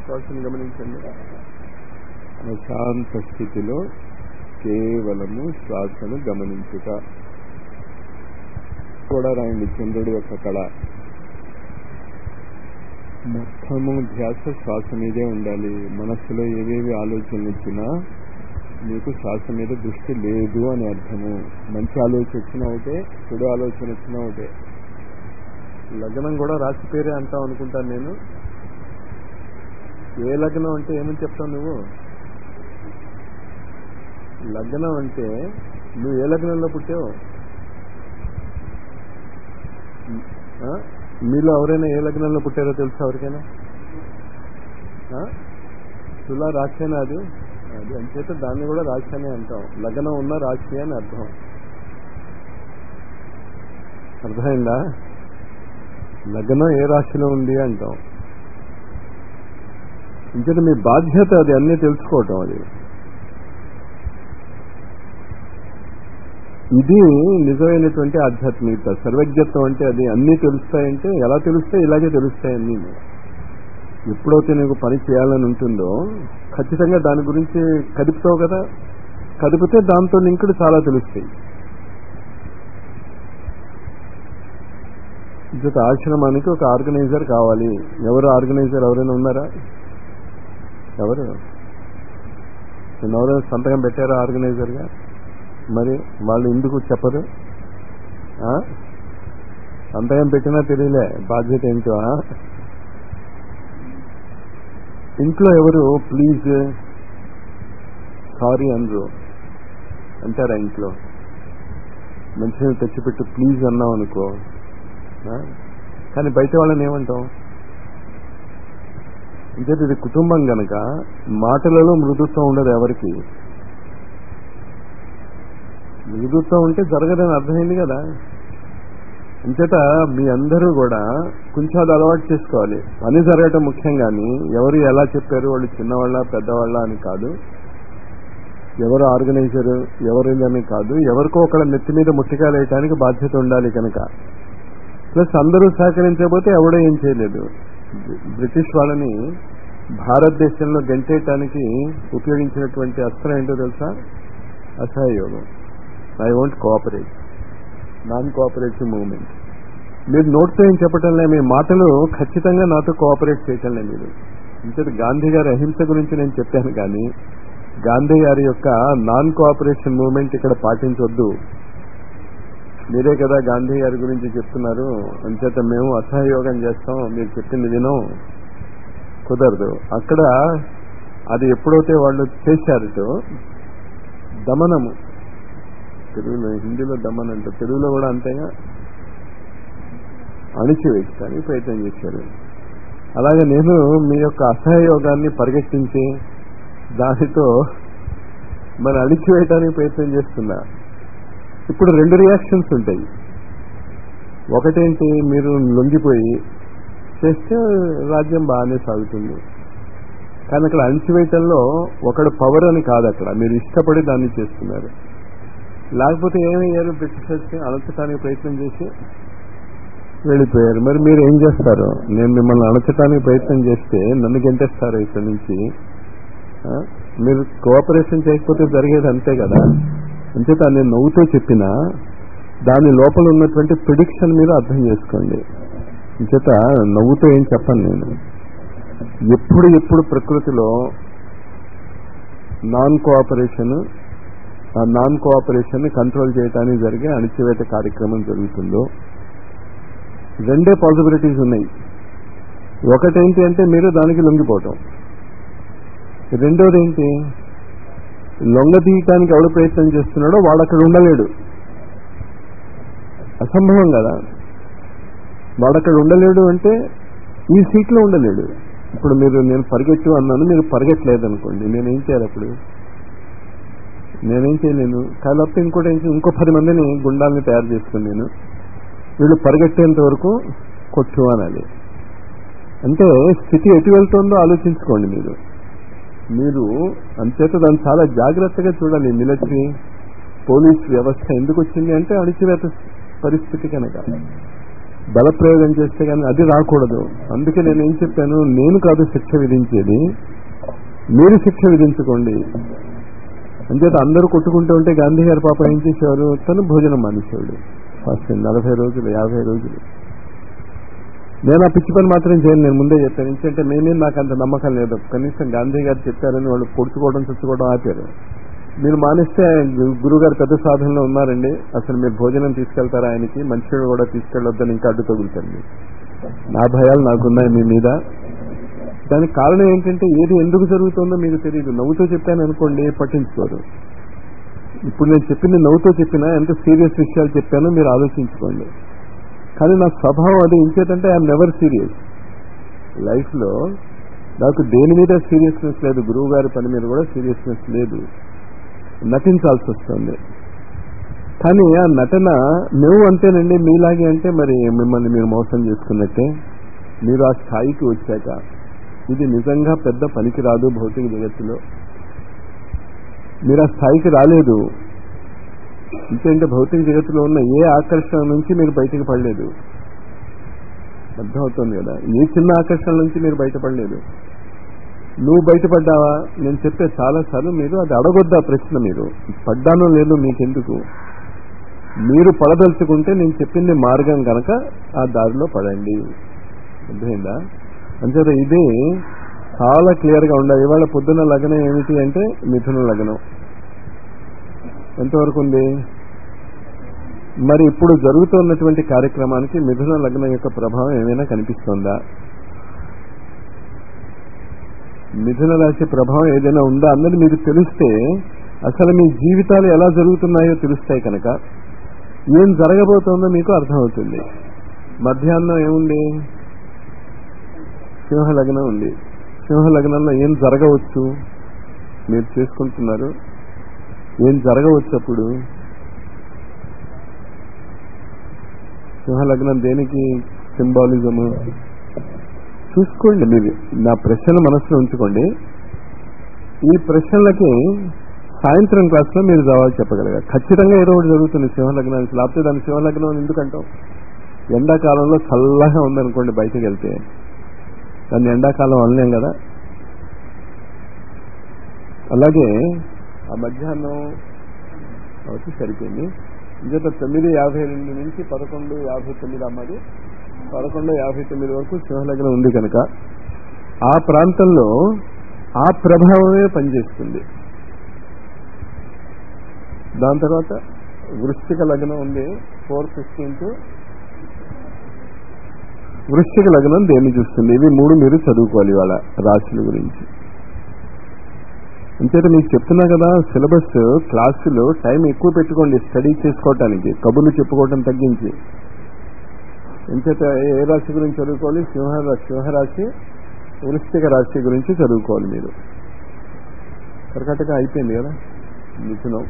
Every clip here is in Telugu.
శ్వాసను గమనించండి ప్రశాంత స్థితిలో కేవలము శ్వాసను గమనించుట కూడా రాయండి చంద్రుడి యొక్క కళ మొత్తము ధ్యాస శ్వాస మీదే ఉండాలి మనస్సులో ఏవేవి ఆలోచనలు వచ్చినా మీకు శ్వాస మీద దృష్టి లేదు అని అర్థము మంచి ఆలోచన వచ్చినా ఒకటే చెడు ఆలోచన వచ్చినా ఒకటే లగ్నం కూడా రాసి పేరే అంటాం అనుకుంటాను నేను ఏ లగ్నం అంటే ఏమని చెప్తావు నువ్వు లగ్నం అంటే నువ్వు ఏ లగ్నంలో పుట్టావు ఆ? మీలో ఎవరైనా ఏ లగ్నంలో పుట్టారో తెలుసా ఎవరికైనా ఆ? తులా రాశినా అది అది అంచేత దాన్ని కూడా రాశి అనే అంటాం లగ్నం ఉన్న రాశి అని అర్థం అర్థమైందా లగ్నం ఏ రాశిలో ఉంది అంటాం ఇంకేత మీ బాధ్యత అది అన్నీ తెలుసుకోవటం అది ఇది నిజమైనటువంటి ఆధ్యాత్మికత సర్వజ్ఞత్వం అంటే అది అన్నీ తెలుస్తాయంటే ఎలా తెలుస్తాయి ఇలాగే తెలుస్తాయి అన్నీ ఎప్పుడైతే నీకు పని చేయాలని ఉంటుందో ఖచ్చితంగా దాని గురించి కదుపుతావు కదా కదిపితే దాంతో లింకుడు చాలా తెలుస్తాయి జత ఆశ్రమానికి ఒక ఆర్గనైజర్ కావాలి ఎవరు ఆర్గనైజర్ ఎవరైనా ఉన్నారా ఎవరు నేను ఎవరైనా సంతకం పెట్టారా ఆర్గనైజర్గా మరి వాళ్ళు ఎందుకు చెప్పరు ఆ? సంతకం పెట్టినా తెలియలే బాధ్యత ఏంటో ఆ? ఇంట్లో ఎవరు ప్లీజ్ సారీ అనరు అంటారా ఇంట్లో మంచిగా తెచ్చిపెట్టు ప్లీజ్ అన్నాం అనుకో ఆ? కానీ బయట వాళ్ళని ఏమంటాం అంటే ఇది కుటుంబం గనక మాటలలో మృదుత్వం ఉండదు ఎవరికి మృదుత్వం ఉంటే జరగదని అర్థమైంది కదా అంచేత మీ అందరూ కూడా కొంచెం అది అలవాటు చేసుకోవాలి పని జరగటం ముఖ్యం కానీ ఎవరు ఎలా చెప్పారు వాళ్ళు చిన్నవాళ్ళ పెద్దవాళ్ళ అని కాదు ఎవరు ఆర్గనైజర్ ఎవరు అని కాదు ఎవరికో ఒకళ్ళ నెత్తి మీద ముట్టికాయలు వేయటానికి బాధ్యత ఉండాలి కనుక ప్లస్ అందరూ సహకరించకపోతే ఎవడో ఏం చేయలేదు బ్రిటిష్ వాళ్ళని భారతదేశంలో గంటేయటానికి ఉపయోగించినటువంటి అస్త్రం ఏంటో తెలుసా అసహయోగం I want cooperate non cooperative movement మీరు నోట్తో ఏం చెప్పటంలే మీ మాటలు ఖచ్చితంగా నాతో కోఆపరేట్ చేయటంలే మీరు ఇంతటి గాంధీ గారి అహింస గురించి నేను చెప్పాను కానీ గాంధీ గారి యొక్క నాన్ కోఆపరేషన్ మూవ్మెంట్ ఇక్కడ పాటించొద్దు మీరే కదా గాంధీ గారి గురించి చెప్తున్నారు అంచేత మేము అసహయోగం చేస్తాం మీరు చెప్పింది వినం కుదరదు అక్కడ అది ఎప్పుడైతే వాళ్ళు చేశారటో దమనము తెలుగులో హిందీలో దమన్ అంటే తెలుగులో కూడా అంతేగా అణిచివేయడానికి ప్రయత్నం చేశారు అలాగే నేను మీ యొక్క అసహయోగాన్ని పరిగెట్టించి దానితో మరి అణిచివేయటానికి ప్రయత్నం చేస్తున్నా ఇప్పుడు రెండు రియాక్షన్స్ ఉంటాయి ఒకటేంటి మీరు లొంగిపోయి చేస్తే రాజ్యం బాగానే సాగుతుంది కానీ అక్కడ అణిచివేయటంలో ఒకడు పవర్ అని కాదు అక్కడ మీరు ఇష్టపడి దాన్ని చేస్తున్నారు లేకపోతే ఏమయ్యారు బ్రిటిషర్స్ అణచటానికి ప్రయత్నం చేసి వెళ్ళిపోయారు మరి మీరు ఏం చేస్తారు నేను మిమ్మల్ని అణచటానికి ప్రయత్నం చేస్తే నన్ను గెంటేస్తారు ఇక్కడి నుంచి ఆ? మీరు కోఆపరేషన్ చేయకపోతే జరిగేది అంతే కదా అంచేత నేను నవ్వుతూ చెప్పినా దాని లోపల ఉన్నటువంటి ప్రిడిక్షన్ మీరు అర్థం చేసుకోండి అంచేత నవ్వుతూ ఏం చెప్పను నేను ఎప్పుడు ఎప్పుడు ప్రకృతిలో నాన్ కోఆపరేషన్ ఆ నాన్ కోఆపరేషన్ ని కంట్రోల్ చేయడానికి జరిగే అణిచివేత కార్యక్రమం జరుగుతుందో రెండే పాసిబిలిటీస్ ఉన్నాయి ఒకటేంటి అంటే మీరు దానికి లొంగిపోవటం రెండోది ఏంటి లొంగ తీయటానికి ఎవడు ప్రయత్నం చేస్తున్నాడో వాడు అక్కడ ఉండలేడు అసంభవం కదా వాడు అక్కడ ఉండలేడు అంటే ఈ సీట్లో ఉండలేడు ఇప్పుడు మీరు నేను పరిగెట్టు అన్నాను మీరు పరిగెట్టలేదు అనుకోండి నేనేం చేయాలి అప్పుడు నేనేం చేయలేను కాకపోతే ఇంకోటి ఏం చేయ- ఇంకో పది మందిని గుండాలని తయారు చేసుకుని నేను వీళ్ళు పరిగెట్టేంత వరకు కొట్టు అనాలి అంటే స్థితి ఎటు వెళ్తుందో ఆలోచించుకోండి మీరు మీరు అంచేత దాన్ని చాలా జాగ్రత్తగా చూడాలి మిలిటరీ పోలీస్ వ్యవస్థ ఎందుకు వచ్చింది అంటే అణిచివేత పరిస్థితి కనుక బలప్రయోగం చేస్తే కానీ అది రాకూడదు అందుకే నేను ఏం చెప్పాను నేను కాదు శిక్ష విధించేది మీరు శిక్ష విధించుకోండి అంచేత అందరూ కొట్టుకుంటూ ఉంటే గాంధీ గారి పాప ఏం చేసేవారు తను భోజనం మానేసేవాడు ఫస్ట్ నలభై రోజులు యాభై రోజులు నేను ఆ పిచ్చి పని మాత్రం చేయను నేను ముందే చెప్పాను ఎందుకంటే నేనే నాకు అంత నమ్మకం లేదు కనీసం గాంధీ గారు చెప్పారని వాళ్ళు పొడుచుకోవడం చుచ్చుకోవడం ఆపారు మీరు మానేస్తే గురువు గారు పెద్ద సాధనలో ఉన్నారండి అసలు మీరు భోజనం తీసుకెళ్తారా ఆయనకి మంచిగా కూడా తీసుకెళ్ళొద్దని ఇంకా అడ్డు తగులుతుంది నా భయాలు నాకున్నాయి మీ మీద దానికి కారణం ఏంటంటే ఏది ఎందుకు జరుగుతుందో మీకు తెలియదు నవ్వుతో చెప్పాను అనుకోండి పట్టించుకోరు ఇప్పుడు నేను చెప్పింది నవ్వుతో చెప్పినా ఎంత సీరియస్ విషయాలు చెప్పానో మీరు ఆలోచించుకోండి కానీ నా స్వభావం అది ఇంకేటంటే ఐఎమ్ నెవర్ సీరియస్ లైఫ్లో నాకు దేని మీద సీరియస్నెస్ లేదు గురువు గారి పని మీద కూడా సీరియస్నెస్ లేదు నటించాల్సి వస్తుంది కానీ ఆ నటన నువ్వు అంతేనండి మీలాగే అంటే మరి మిమ్మల్ని మీరు మోసం చేసుకున్నట్టే మీరు ఆ స్థాయికి వచ్చాక ఇది నిజంగా పెద్ద పనికి రాదు భౌతిక జగత్తులో మీరు ఆ స్థాయికి రాలేదు ఇంకేంటే భౌతిక జగత్తులో ఉన్న ఏ ఆకర్షణ నుంచి మీరు బయటకు పడలేదు అర్థమవుతుంది కదా ఏ చిన్న ఆకర్షణ నుంచి మీరు బయటపడలేదు నువ్వు బయటపడ్డావా నేను చెప్పే చాలా సార్లు మీరు అది అడగొద్దా ప్రశ్న మీరు పడ్డానో లేదో మీకెందుకు మీరు పడదలుచుకుంటే నేను చెప్పింది మార్గం కనుక ఆ దారిలో పడండి అర్థమైందా అంచేత ఇది చాలా క్లియర్ గా ఉండాలి ఇవాళ పొద్దున్న లగ్నం ఏమిటి అంటే మిథున లగ్నం ఎంతవరకు ఉంది మరి ఇప్పుడు జరుగుతున్నటువంటి కార్యక్రమానికి మిథున లగ్నం యొక్క ప్రభావం ఏమైనా కనిపిస్తుందా మిథున రాశి ప్రభావం ఏదైనా ఉందా అన్నది మీకు తెలిస్తే అసలు మీ జీవితాలు ఎలా జరుగుతున్నాయో తెలుస్తాయి కనుక ఏం జరగబోతోందో మీకు అర్థమవుతుంది మధ్యాహ్నం ఏముంది సింహ లగ్నం ఉంది సింహ లగ్నంలో ఏం జరగవచ్చు మీరు చేసుకుంటున్నారు ఏం జరగవచ్చు అప్పుడు సింహ లగ్నం దేనికి సింబాలిజము చూసుకోండి మీరు నా ప్రశ్నలు మనసులో ఉంచుకోండి ఈ ప్రశ్నలకి సాయంత్రం క్లాస్లో మీరు జవాబు చెప్పగలగాలి ఖచ్చితంగా ఏదో ఒకటి జరుగుతుంది సింహలగ్నానికి లేకపోతే దాని సింహలగ్నం అని ఎందుకంటాం ఎండాకాలంలో చల్లగా ఉందనుకోండి బయటకు వెళ్తే దాన్ని ఎండాకాలం అనలేం కదా అలాగే ఆ మధ్యాహ్నం వచ్చి సరిపోయింది ఇంకేత తొమ్మిది యాభై రెండు నుంచి పదకొండు యాభై తొమ్మిది అమ్మది పదకొండు యాభై తొమ్మిది వరకు సింహలగ్నం ఉంది కనుక ఆ ప్రాంతంలో ఆ ప్రభావమే పనిచేస్తుంది దాని తర్వాత వృశ్చిక లగ్నం ఉంది ఫోర్ ఫిఫ్టీన్త్ వృశ్చిక లగ్నం దేన్ని చూస్తుంది ఇవి మూడు మీరు చదువుకోవాలి వాళ్ళ రాశుల గురించి అంచేత మీకు చెప్తున్నా కదా సిలబస్ క్లాసులో టైం ఎక్కువ పెట్టుకోండి స్టడీ చేసుకోవటానికి కబుర్లు చెప్పుకోవటం తగ్గించి ఎంచేత ఏ రాశి గురించి చదువుకోవాలి సింహ సింహరాశి వృశ్చిక రాశి గురించి చదువుకోవాలి మీరు కర్కటక అయిపోయింది కదా మిథునం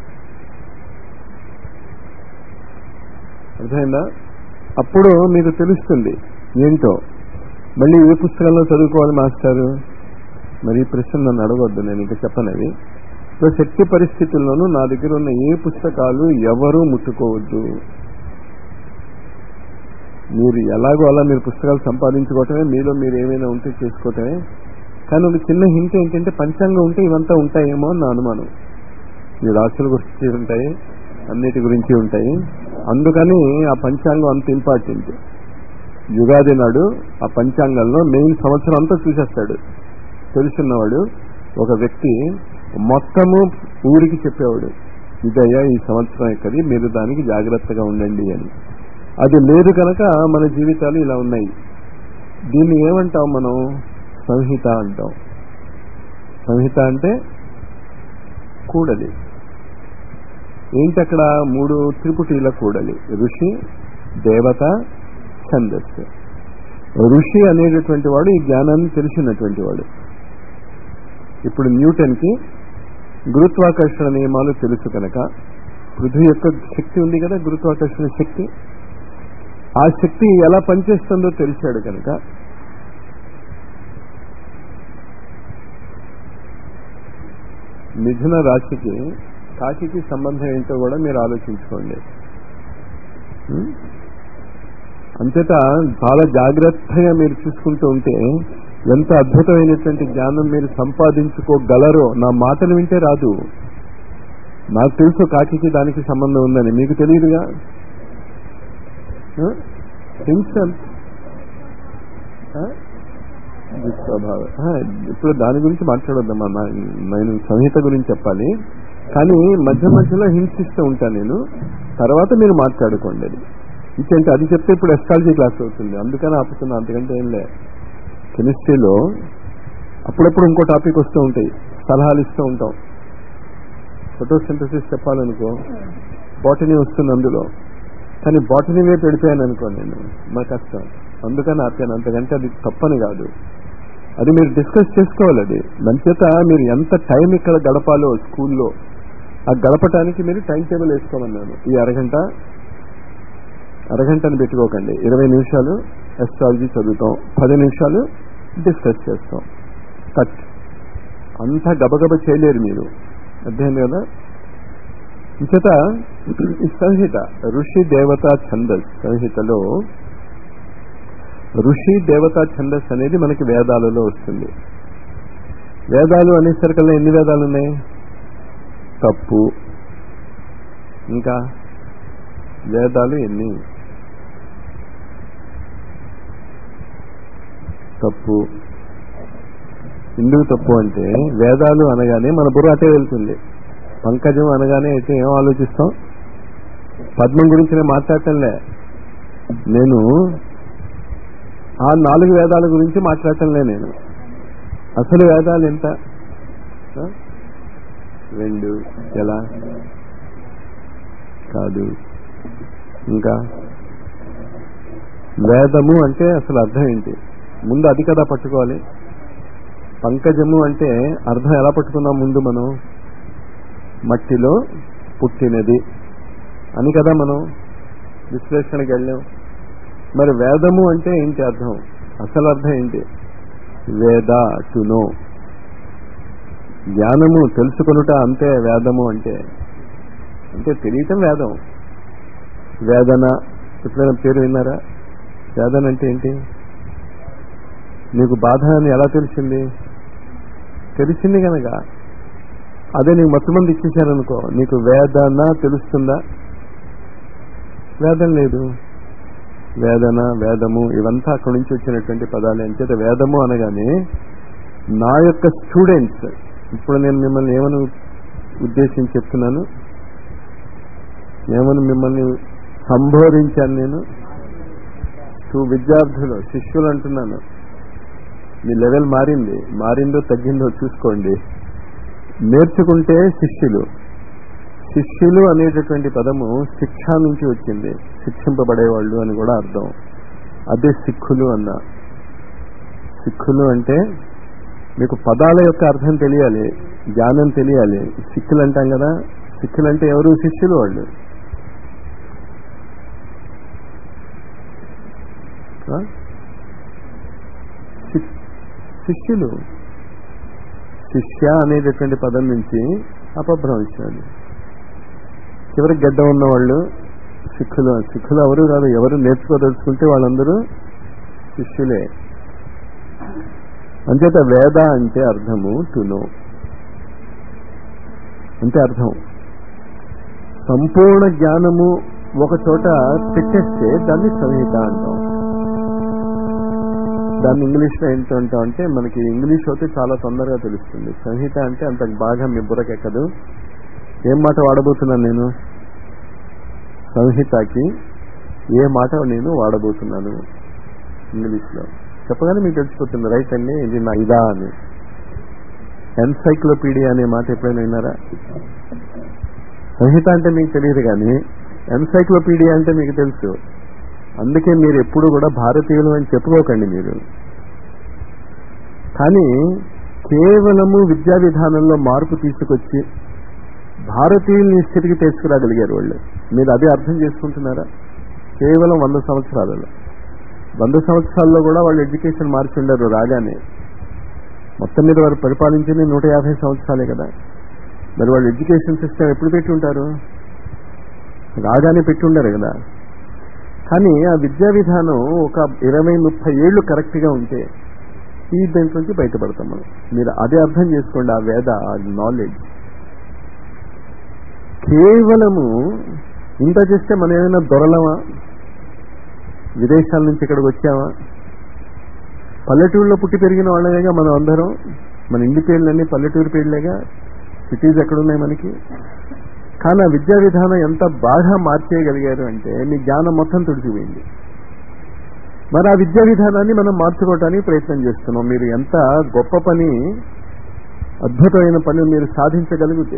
అర్థమైందా అప్పుడు మీకు తెలుస్తుంది ఏంటో మళ్ళీ ఏ పుస్తకంలో చదువుకోవాలి మాస్టారు మరి ఈ ప్రశ్న నన్ను అడగొద్దు నేను ఇంకా చెప్పనవి సో శక్తి పరిస్థితుల్లోనూ నా దగ్గర ఉన్న ఏ పుస్తకాలు ఎవరూ ముట్టుకోవద్దు మీరు ఎలాగో అలా మీరు పుస్తకాలు సంపాదించుకోవటమే మీలో మీరు ఏమైనా ఉంటే చేసుకోవటమే కానీ ఒక చిన్న హింట్ ఏంటంటే పంచాంగం ఉంటే ఇవంతా ఉంటాయేమో అని నా అనుమానం ఈ రాశుల గురించి ఉంటాయి అన్నిటి గురించి ఉంటాయి అందుకని ఆ పంచాంగం అంత ఇంపార్టెంట్ యుగాది నాడు ఆ పంచాంగంలో మెయిన్ సంవత్సరం అంతా చూసేస్తాడు తెలుసున్నవాడు ఒక వ్యక్తి మొత్తము ఊరికి చెప్పేవాడు ఇదయ్యా ఈ సంవత్సరం ఎక్కడి మీరు దానికి జాగ్రత్తగా ఉండండి అని అది లేదు కనుక మన జీవితాలు ఇలా ఉన్నాయి దీన్ని ఏమంటాం మనం సంహిత అంటాం సంహిత అంటే కూడలి ఏంటి అక్కడ మూడు త్రిపుటీల కూడలి ఋషి దేవత ఛందస్సు ఋషి అనేటటువంటి వాడు ఈ జ్ఞానాన్ని తెలిసినటువంటి వాడు ఇప్పుడు న్యూటన్ కి గురుత్వాకర్షణ నియమాలు తెలుసు కనుక పృథ్వీ యొక్క శక్తి ఉంది కదా గురుత్వాకర్షణ శక్తి ఆ శక్తి ఎలా పనిచేస్తుందో తెలిసాడు కనుక మిథున రాశికి కాకికి సంబంధం ఏంటో కూడా మీరు ఆలోచించుకోండి అంచేత చాలా జాగ్రత్తగా మీరు చూసుకుంటూ ఉంటే ఎంత అద్భుతమైనటువంటి జ్ఞానం మీరు సంపాదించుకోగలరో నా మాటలు వింటే రాదు నాకు తెలుసు కాకికి దానికి సంబంధం ఉందని మీకు తెలియదుగా హింసన్ స్వభావం ఇప్పుడు దాని గురించి మాట్లాడొద్దమ్మా నా- నేను సంహిత గురించి చెప్పాలి కానీ మధ్య మధ్యలో హింసిస్తూ ఉంటాను నేను తర్వాత మీరు మాట్లాడుకోండి అది ఇంకేంటి అది చెప్తే ఇప్పుడు ఎస్ట్రాలజీ క్లాస్ అవుతుంది అందుకని ఆపుతున్నా అంతకంటే ఏం లే కెమిస్ట్రీలో అప్పుడప్పుడు ఇంకో టాపిక్ వస్తూ ఉంటాయి సలహాలు ఇస్తూ ఉంటాం ఫోటోసింథసిస్ చెప్పాలనుకో బాటనీ వస్తుంది అందులో కానీ బాటనీ వైపు వెళ్ళిపోయాను అనుకో నేను మా కష్టం అందుకని ఆపాను అంతకంటే అది తప్పని కాదు అది మీరు డిస్కస్ చేసుకోవాలి అది దాని చేత మీరు ఎంత టైం ఇక్కడ గడపాలో స్కూల్లో ఆ గడపటానికి మీరు టైం టేబుల్ వేసుకోమన్నాను ఈ అరగంట అరగంటని పెట్టుకోకండి ఇరవై నిమిషాలు ఎస్ట్రాలజీ చదువుతాం పది నిమిషాలు డిస్కస్ చేస్తాం కట్ అంతా గబగబ చేయలేరు మీరు అర్థమైంది కదా ఇంచేత ఈ సంహిత ఋషి దేవత ఛందస్ సంహితలో ఋషి దేవత ఛందస్ అనేది మనకి వేదాలలో వస్తుంది వేదాలు అనేసరికల్లా ఎన్ని వేదాలు ఉన్నాయి తప్పు ఇంకా వేదాలు ఎన్ని తప్పు ఎందుకు తప్పు అంటే వేదాలు అనగానే మన బుర్ర అటే వెళ్తుంది పంకజం అనగానే అయితే ఏం ఆలోచిస్తాం పద్మం గురించి నేను మాట్లాడటంలే నేను ఆ నాలుగు వేదాల గురించి మాట్లాడటంలే నేను అసలు వేదాలు ఎంత ఆ? రెండు ఎలా కాదు ఇంకా వేదము అంటే అసలు అర్థం ఏంటి ముందు అది కదా పట్టుకోవాలి పంకజము అంటే అర్థం ఎలా పట్టుకున్నాం ముందు మనం మట్టిలో పుట్టినది అని కదా మనం విశ్లేషణకి వెళ్ళాం మరి వేదము అంటే ఏంటి అర్థం అసలు అర్థం ఏంటి వేద టు నో జ్ఞానము తెలుసుకొనుట అంతే వేదము అంటే అంటే తెలియటం వేదం వేదన ఎప్పుడైనా పేరు విన్నారా వేదన అంటే ఏంటి నీకు బాధ అని ఎలా తెలిసింది తెలిసింది కనుక అదే నీకు మొత్తం మంది ఇచ్చేశారనుకో నీకు వేదన తెలుస్తుందా వేదం లేదు వేదన వేదము ఇవంతా అక్కడి నుంచి వచ్చినటువంటి పదాలు అంచేత వేదము అనగానే నా యొక్క స్టూడెంట్స్ ఇప్పుడు నేను మిమ్మల్ని ఏమని ఉద్దేశించి చెప్తున్నాను ఏమని మిమ్మల్ని సంబోధించాను నేను టూ విద్యార్థులు శిష్యులు అంటున్నాను మీ లెవెల్ మారింది మారిందో తగ్గిందో చూసుకోండి నేర్చుకుంటే శిష్యులు శిష్యులు అనేటటువంటి పదము శిక్ష నుంచి వచ్చింది శిక్షింపబడేవాళ్ళు అని కూడా అర్థం అదే సిక్కులు అన్న సిక్కులు అంటే మీకు పదాల యొక్క అర్థం తెలియాలి జ్ఞానం తెలియాలి సిక్కులు అంటాం కదా సిక్కులు అంటే ఎవరు శిష్యులు వాళ్ళు ఆ? శి- శిష్యులు శిష్య అనేటటువంటి పదం నుంచి అపభ్రంశాలు చివరికి గడ్డ ఉన్నవాళ్ళు సిక్కులు సిక్కులు ఎవరు కాదు ఎవరు నేర్చుకోదలుచుకుంటే వాళ్ళందరూ శిష్యులే అంచేత వేద అంటే అర్థము టు నో అంటే అర్థం సంపూర్ణ జ్ఞానము ఒక చోట పెట్టేస్తే దాన్ని సంహిత అంటాం దాన్ని ఇంగ్లీష్ లో ఏంటో అంటాం అంటే మనకి ఇంగ్లీష్ అయితే చాలా తొందరగా తెలుస్తుంది సంహిత అంటే అంత బాగా మీ బుర్రకెక్కదు ఏం మాట వాడబోతున్నాను నేను సంహితకి ఏ మాట నేను వాడబోతున్నాను ఇంగ్లీష్ లో చెప్పగానే మీకు తెలిసిపోతుంది రైట్ అండి ఇది నా ఇదా అని ఎన్సైక్లోపీడియా అనే మాట ఎప్పుడైనా విన్నారా సంహిత అంటే మీకు తెలియదు కానీ ఎన్సైక్లోపీడియా అంటే మీకు తెలుసు అందుకే మీరు ఎప్పుడు కూడా భారతీయులు అని చెప్పుకోకండి మీరు కానీ కేవలము విద్యా విధానంలో మార్పు తీసుకొచ్చి భారతీయుల్ని స్థితికి తీసుకురాగలిగారు వాళ్ళు మీరు అదే అర్థం చేసుకుంటున్నారా కేవలం వంద సంవత్సరాలలో వంద సంవత్సరాల్లో కూడా వాళ్ళు ఎడ్యుకేషన్ మార్చి ఉండరు రాగానే మొత్తం మీద వారు పరిపాలించింది నూట యాభై సంవత్సరాలే కదా మరి వాళ్ళు ఎడ్యుకేషన్ సిస్టమ్ ఎప్పుడు పెట్టి ఉంటారు రాగానే పెట్టి ఉండరు కదా కానీ ఆ విద్యా విధానం ఒక ఇరవై ముప్పై ఏళ్ళు కరెక్ట్గా ఉంటే ఈ దాంట్లోంచి బయటపడతాం మనం మీరు అదే అర్థం చేసుకోండి ఆ వేద ఆ నాలెడ్జ్ కేవలము ఇంత చేస్తే మనం ఏమైనా దొరలమా విదేశాల నుంచి ఇక్కడికి వచ్చామా పల్లెటూరులో పుట్టి పెరిగిన వాళ్ళేగా మనం అందరం మన ఇంటి పేర్లన్నీ పల్లెటూరు పేర్లేగా సిటీస్ ఎక్కడున్నాయి మనకి కానీ ఆ విద్యా విధానం ఎంత బాగా మార్చేయగలిగారు అంటే మీ జ్ఞానం మొత్తం తుడిచిపోయింది మరి ఆ విద్యా విధానాన్ని మనం మార్చుకోవటానికి ప్రయత్నం చేస్తున్నాం మీరు ఎంత గొప్ప పని అద్భుతమైన పని మీరు సాధించగలిగితే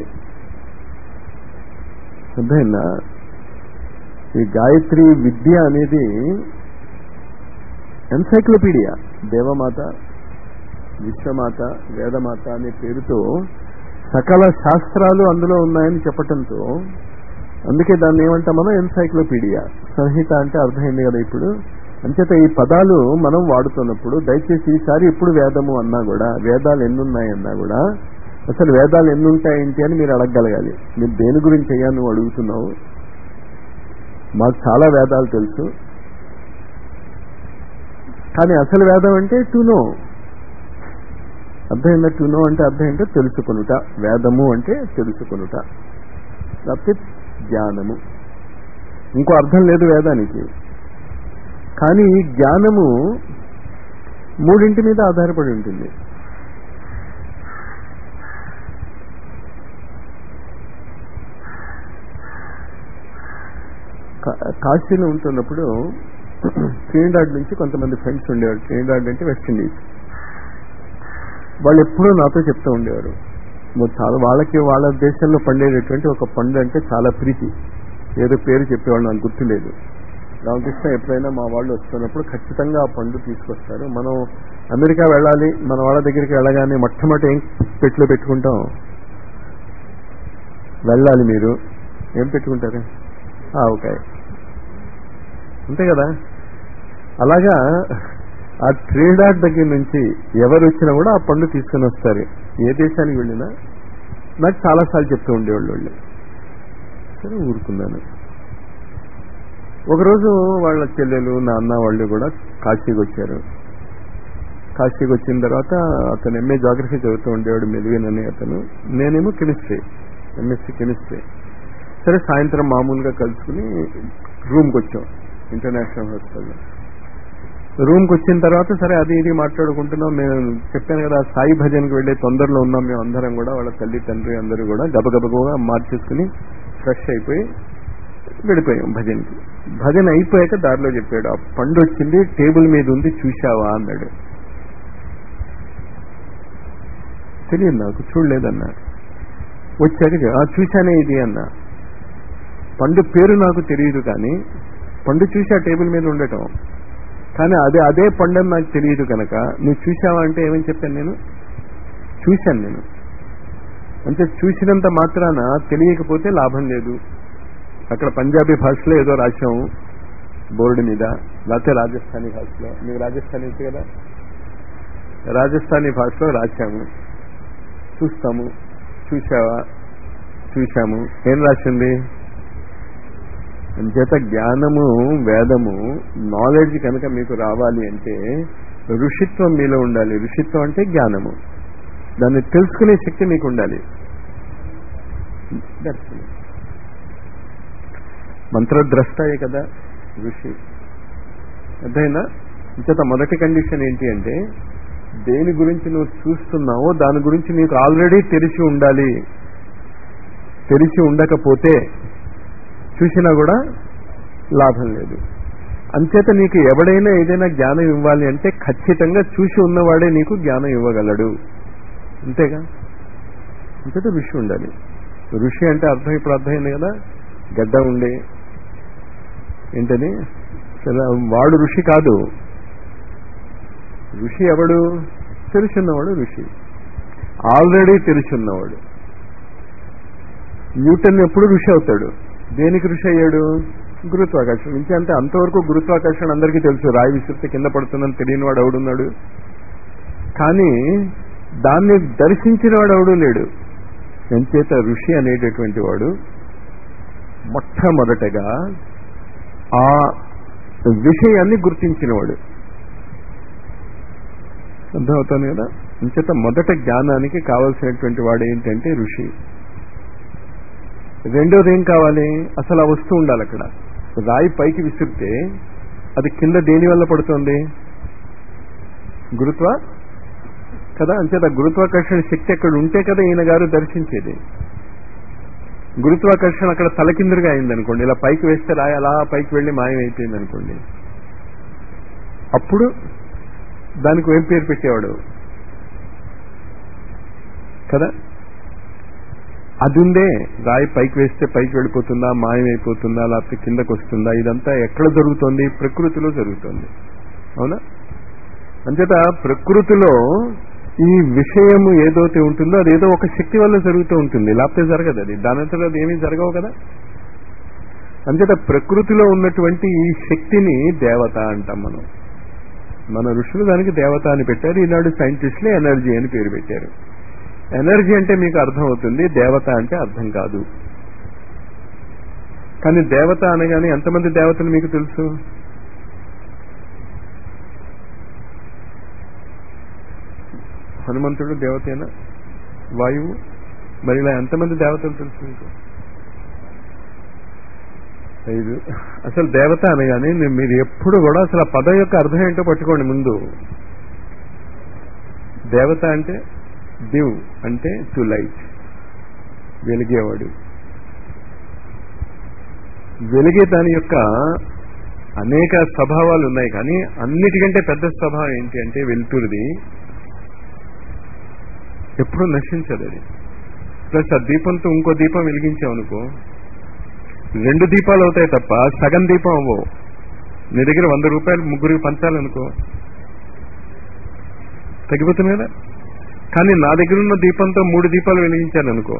అర్థమైందా ఈ గాయత్రి విద్య అనేది ఎన్సైక్లోపీడియా దేవమాత విశ్వమాత వేదమాత అనే పేరుతో సకల శాస్త్రాలు అందులో ఉన్నాయని చెప్పటంతో అందుకే దాన్ని ఏమంటాం మనం ఎన్సైక్లోపీడియా సంహిత అంటే అర్థమైంది కదా ఇప్పుడు అంచేత ఈ పదాలు మనం వాడుతున్నప్పుడు దయచేసి ఈసారి ఇప్పుడు వేదము అన్నా కూడా వేదాలు ఎన్నున్నాయి అన్నా కూడా అసలు వేదాలు ఎన్నుంటాయి ఏంటి అని మీరు అడగగలగాలి మీరు దేని గురించి అయ్యా నువ్వు అడుగుతున్నావు మాకు చాలా వేదాలు తెలుసు కానీ అసలు వేదం అంటే టు నో అర్థమైందా టు నో అంటే అర్థం ఏంటో తెలుసుకొనుట వేదము అంటే తెలుసుకొనుట లేకపోతే జ్ఞానము ఇంకో అర్థం లేదు వేదానికి కానీ ఈ జ్ఞానము మూడింటి మీద ఆధారపడి ఉంటుంది కాశీలో ఉంటున్నప్పుడు ట్రినిడాడ్ నుంచి కొంతమంది ఫ్రెండ్స్ ఉండేవారు ట్రినిడాడ్ అంటే వెస్ట్ ఇండీస్ వాళ్ళు ఎప్పుడూ నాతో చెప్తూ ఉండేవారు చాలా వాళ్ళకి వాళ్ళ దేశంలో పండేటటువంటి ఒక పండు అంటే చాలా ప్రీతి ఏదో పేరు చెప్పేవాళ్ళు నాకు గుర్తులేదు రామకృష్ణ ఎప్పుడైనా మా వాళ్ళు వస్తున్నప్పుడు ఖచ్చితంగా ఆ పండు తీసుకొస్తారు మనం అమెరికా వెళ్ళాలి మన వాళ్ళ దగ్గరికి వెళ్ళగానే మొట్టమొదటి ఏం పెట్టులో పెట్టుకుంటాం వెళ్ళాలి మీరు ఏం పెట్టుకుంటారు ఆవకాయ అంతే కదా అలాగా ఆ ట్రేడార్ దగ్గర నుంచి ఎవరు వచ్చినా కూడా ఆ పండు తీసుకుని వస్తారు ఏ దేశానికి వెళ్ళినా నాకు చాలాసార్లు చెప్తూ ఉండేవాళ్ళు వాళ్ళు సరే ఊరుకున్నాను ఒకరోజు వాళ్ళ చెల్లెలు నాన్న వాళ్ళు కూడా కాశీకి వచ్చారు కాశీకి వచ్చిన తర్వాత అతను ఎంఏ జాగ్రఫీ చదువుతూ ఉండేవాడు మెలువిన్ అనే అతను నేనేమో కెమిస్ట్రీ ఎంఎస్సి కెమిస్ట్రీ సరే సాయంత్రం మామూలుగా కలుసుకుని రూమ్కి వచ్చాం ఇంటర్నేషనల్ హాస్పిటల్లో రూమ్కి వచ్చిన తర్వాత సరే అది ఇది మాట్లాడుకుంటున్నాం నేను చెప్పాను కదా సాయి భజన్కి వెళ్ళే తొందరలో ఉన్నాం మేము అందరం కూడా వాళ్ళ తల్లి తండ్రి అందరూ కూడా గబగబగా మార్చేసుకుని ఫ్రెష్ అయిపోయి వెళ్ళిపోయాం భజన్కి భజన అయిపోయాక దారిలో చెప్పాడు ఆ పండు వచ్చింది టేబుల్ మీద ఉంది చూశావా అన్నాడు తెలియదు నాకు చూడలేదన్నా వచ్చాక ఆ చూశానే ఇది అన్నా పండు పేరు నాకు తెలియదు కానీ పండు చూసి ఆ టేబుల్ మీద ఉండటం కానీ అదే అదే పండు అని నాకు తెలియదు కనుక నువ్వు చూసావా అంటే ఏమని చెప్పాను నేను చూశాను నేను అంటే చూసినంత మాత్రాన తెలియకపోతే లాభం లేదు అక్కడ పంజాబీ భాషలో ఏదో రాశాము బోర్డు మీద లేకపోతే రాజస్థానీ భాషలో మీకు రాజస్థానీ కదా రాజస్థానీ భాషలో రాశాము చూస్తాము చూసావా చూశాము ఏం రాసింది అంచేత జ్ఞానము వేదము నాలెడ్జ్ కనుక మీకు రావాలి అంటే ఋషిత్వం మీలో ఉండాలి ఋషిత్వం అంటే జ్ఞానము దాన్ని తెలుసుకునే శక్తి మీకు ఉండాలి మంత్రద్రష్టయే కదా ఋషి అర్థమైనా ఇంచేత మొదటి కండిషన్ ఏంటి అంటే దేని గురించి నువ్వు చూస్తున్నావో దాని గురించి నీకు ఆల్రెడీ తెలిసి ఉండాలి తెలిసి ఉండకపోతే చూసినా కూడా లాభం లేదు అంచేత నీకు ఎవడైనా ఏదైనా జ్ఞానం ఇవ్వాలి అంటే ఖచ్చితంగా చూసి ఉన్నవాడే నీకు జ్ఞానం ఇవ్వగలడు అంతేగా అంచేత ఋషి ఉండాలి ఋషి అంటే అర్థం ఇప్పుడు అర్థమైంది కదా గడ్డ ఉండే ఏంటని వాడు ఋషి కాదు ఋషి ఎవడు తెలుసున్నవాడు ఋషి ఆల్రెడీ తెలుసున్నవాడు న్యూటన్ ఎప్పుడు ఋషి అవుతాడు దేనికి ఋషి అయ్యాడు గురుత్వాకర్షణ నుంచి అంటే అంతవరకు గురుత్వాకర్షణ అందరికీ తెలుసు రాయి విసిరితే కింద పడుతుందని తెలియని వాడు ఎవడున్నాడు కానీ దాన్ని దర్శించిన వాడు ఎవడూ లేడు ఎంచేత ఋషి అనేటటువంటి వాడు మొట్టమొదటగా ఆ విషయాన్ని గుర్తించినవాడు అర్థమవుతుంది కదా ఇంచేత మొదట జ్ఞానానికి కావలసినటువంటి వాడు ఏంటంటే ఋషి రెండోది ఏం కావాలి అసలు ఆ వస్తువు ఉండాలి అక్కడ రాయి పైకి విసిరితే అది కింద దేని వల్ల పడుతుంది గురుత్వ కదా అంచేత గురుత్వాకర్షణ శక్తి అక్కడ ఉంటే కదా ఈయన గారు దర్శించేది గురుత్వాకర్షణ అక్కడ తలకిందులుగా అయింది అనుకోండి ఇలా పైకి వేస్తే రాయి అలా పైకి వెళ్ళి మాయమైపోయింది అనుకోండి అప్పుడు దానికి ఏం పేరు పెట్టేవాడు కదా అది ఉందే రాయి పైకి వేస్తే పైకి వెళ్ళిపోతుందా మాయమైపోతుందా లేకపోతే కిందకు వస్తుందా ఇదంతా ఎక్కడ జరుగుతోంది ప్రకృతిలో జరుగుతోంది అవునా అంచేత ప్రకృతిలో ఈ విషయము ఏదైతే ఉంటుందో అది ఏదో ఒక శక్తి వల్ల జరుగుతూ ఉంటుంది లేకపోతే జరగదు అది దానంతలో అది ఏమీ జరగవు కదా అంచేత ప్రకృతిలో ఉన్నటువంటి ఈ శక్తిని దేవత అంటాం మనం మన ఋషులు దానికి దేవత అని పెట్టారు ఈనాడు సైంటిస్టులు ఎనర్జీ అని పేరు పెట్టారు ఎనర్జీ అంటే మీకు అర్థం అవుతుంది దేవత అంటే అర్థం కాదు కానీ దేవత అనగానే ఎంతమంది దేవతలు మీకు తెలుసు హనుమంతుడు దేవతేనా వాయువు మరి ఇలా ఎంతమంది దేవతలు తెలుసు మీకు ఐదు అసలు దేవత అనగానే మీరు ఎప్పుడు కూడా అసలు ఆ పదం యొక్క అర్థం ఏంటో పట్టుకోండి ముందు దేవత అంటే దివ్ అంటే టు లైట్ వెలిగేవాడు వెలిగే దాని యొక్క అనేక స్వభావాలు ఉన్నాయి కానీ అన్నిటికంటే పెద్ద స్వభావం ఏంటి అంటే వెలుతురుది ఎప్పుడూ నశించదు అది ప్లస్ ఆ దీపంతో ఇంకో దీపం వెలిగించామనుకో రెండు దీపాలు అవుతాయి తప్ప సగం దీపం అవ్వవు నీ దగ్గర వంద రూపాయలు ముగ్గురికి పంచాలనుకో తగ్గిపోతుంది కదా కానీ నా దగ్గర ఉన్న దీపంతో మూడు దీపాలు వెలిగించాలనుకో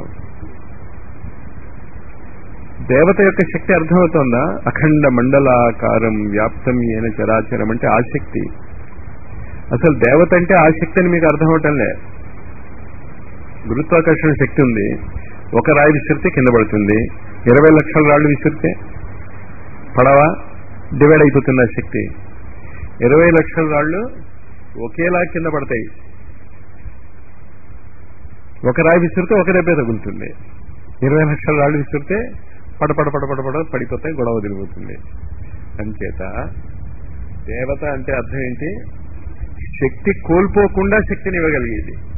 దేవత యొక్క శక్తి అర్థమవుతోందా అఖండ మండలాకారం వ్యాప్తం ఏన చరాచరం అంటే ఆసక్తి అసలు దేవత అంటే ఆసక్తి అని మీకు అర్థం అవటంలే గురుత్వాకర్షణ శక్తి ఉంది ఒక రాయి విసిరితే కింద పడుతుంది ఇరవై లక్షల రాళ్ళు విసిరితే పడవా డివైడ్ అయిపోతుంది ఆ శక్తి ఇరవై లక్షల రాళ్ళు ఒకేలా కింద పడతాయి ఒక రాయి విసిరితే ఒక దెబ్బే తగులుతుంది ఇరవై లక్షల రాళ్ళు విసిరితే పడపడ పడపడ పడ పడిపోతాయి గొడవ వదిలిపోతుంది అంచేత దేవత అంటే అర్థం ఏంటి శక్తి కోల్పోకుండా శక్తిని ఇవ్వగలిగేది